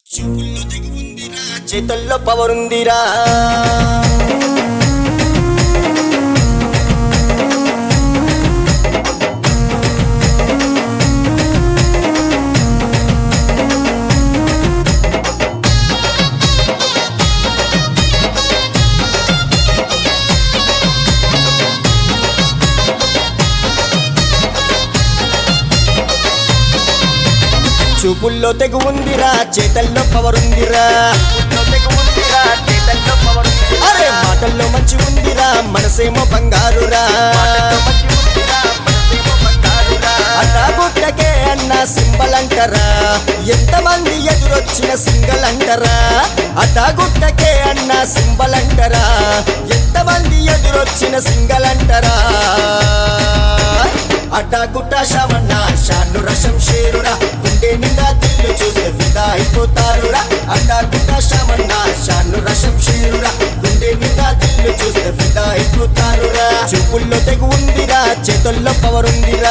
చూపుల్లో తెగి ఉందిరా చేతుల్లో పవర్ ఉందిరా చూపుల్లో తెగు ఉందిరా చేతల్లో పవర్ ఉందిరా అరే మాటల్లో మంచి ఉందిరా మనసేమో బంగారురా అన్నా గుట్టకే అన్న సింబల్ అంటారా ఎంతమంది ఎదురొచ్చిన సింగల్ అంటారా అట్టా గుట్టకే అన్న సింబల్ అంటారా ఎంతమంది ఎదురొచ్చిన సింగల్ అంటారా అట్టా గుట్ట శవన్న షాను రసం షేరురా గుండె నిండా తిల్లు చూస్తే ఫిదా అయిపోతారురా అట్టా గుట్ట శవన్న షాను రసం షేరురా గుండె నిండా తిల్లు చూస్తే ఫిదా అయిపోతారురా చూపుల్లో తెగు ఉందిరా చేతుల్లో పవర్ ఉందిరా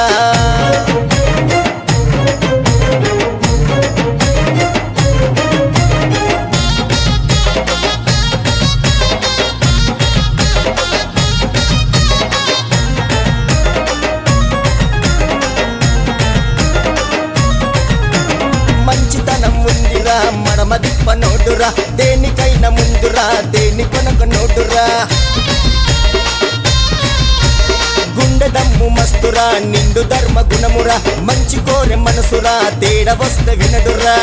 మంచితనం ఉందిరా మడమ దిప్ప నోటురా దేనికైనా ముందురా దేని కొనక నోటురా గుండె దమ్ము మస్తురా నిండు ధర్మ గుణమురా మంచి కోరె మనసురా తేడ వస్తే వినడురా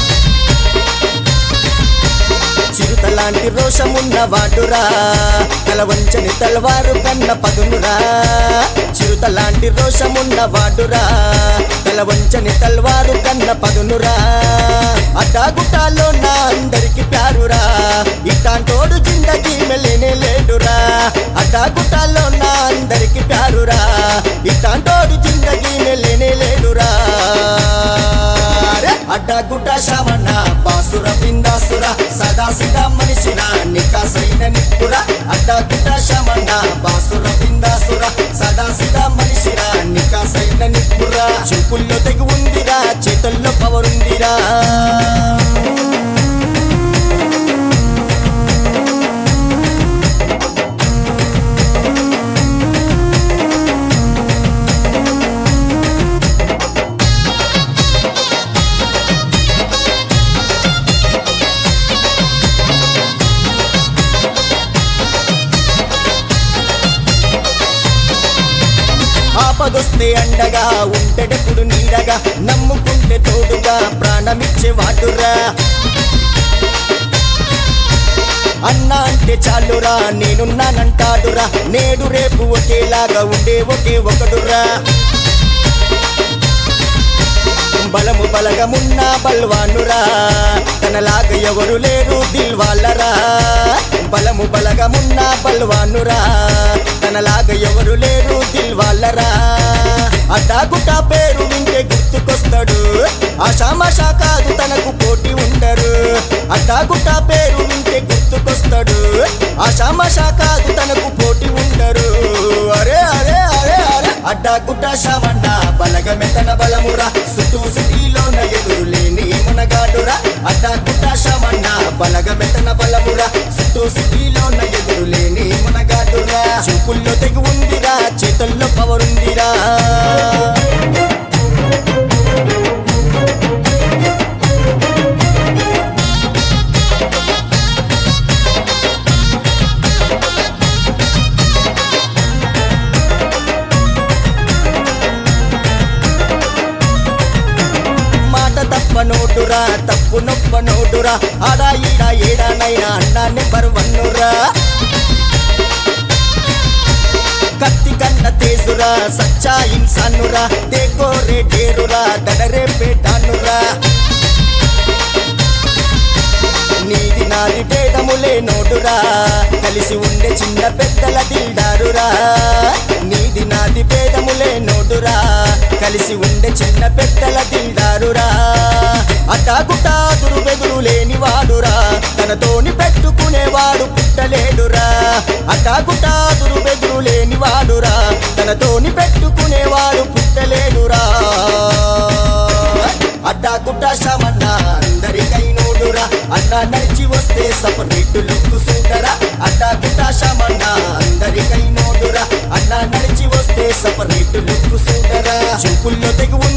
చిరుతలాంటి రోషమున్న వాడురా తల వంచని తలవారు కన్న పదునురా చిరుతలాంటి రోషమున్న వాడురా తల వంచని తల్వారు కన్న పదునురా అడ్డాగుట్టాలో నా అందరికి ప్యారురా ఇట్లాంటోడు జిందగీ మెలేనే లేడురా అడ్డాగుట్టాలో నా అందరికి ప్యారురా ఇట్లాంటోడు జిందగీ మెలేనే లేడురా అడ్డగుట్ట శవన బాసుర బిందాసుర సదా సిదా మనిషిన నికాసైన నిప్పుర అడ్డగుట్ట శవన బాసుర బిందాసుర సదా సిదా మనిషిన నికాసైన నిప్పుర చూపుల్లో తెగి ఉందిరా చేతుల్లో పవర్ ఉందిరా ఆపదొస్తే అండగా ఉంటెడెప్పుడు నీడగా నమ్ముకుంటే తోడుగా ప్రాణమిచ్చే వాడురా అన్న అంటే చాలురా నేనున్నానంటాడురా నేడు రేపు ఒకేలాగా ఉండే ఒకే ఒకడురా బలము బలగమున్న బల్వానురా తనలాగా ఎవరు లేరు దిల్వాళ్ళరా బలము బలగమున్న బల్వానురా తనలాగా ఎవరు లేరు దిల్వాళ్ళరా అడ్డాగుట్టా పేరు వింటే గుర్తుకొస్తాడు ఆషామాషా కాదు తనకు పోటీ ఉండరు అడ్డాగుట్టా పేరు వింటే గుర్తుకొస్తాడు ఆషామాషా కాదు తనకు పోటీ ఉండరు అరే అరే అరే అరే అడ్డాగుట్ట శవన్న బలగమెతన బలమురా సుతూ సిటీలోన ఎదురు లేని మునగాడురా అడ్డాగుట్ట శవన్న బలగమెతన బలమురా సుతూ సిటీలోన ఎదురు లేని మునగాడురా చూపుల్లో తెగి ఉందిరా చేతుల్లో పవర్ ఉందిరా మాట తప్ప నోటురా తప్పు నొప్ప నోటురా ఆడా ఈడ ఏడానైనా అన్నా నెంబర్ వన్నురా కత్తి కన్న తేజురా సచ్చా ఇన్సానురా దేకో రే డేరురా దడరే పేటానురా నీది నాది భేదములే నోడురా కలిసి ఉండే చిన్న పెద్దల దిల్దారురా నీది నాది భేదములే నోడురా కలిసి ఉండే చిన్న పెద్దల దిల్దారురా అటాగుటా దురుబెదురు లేని వాడురా తనతోని పెట్టుకునేవాడు పుట్టలేడురా అటాగుటా దురుబెదురు లేని వాడురా తనతోని పెట్టుకునేవాడు పుట్టలేడురా అడ్డా గుడ్డ శమన్న అందరికై నోడు అన్న నడిచి వస్తే సపరేట్ లుక్ సూటరా అడ్డా గిట్టా షమన్న అందరికై నోడురా అన్న నడిచి వస్తే సపరేట్ లుక్ సూటరా చూపుల్లో తెగు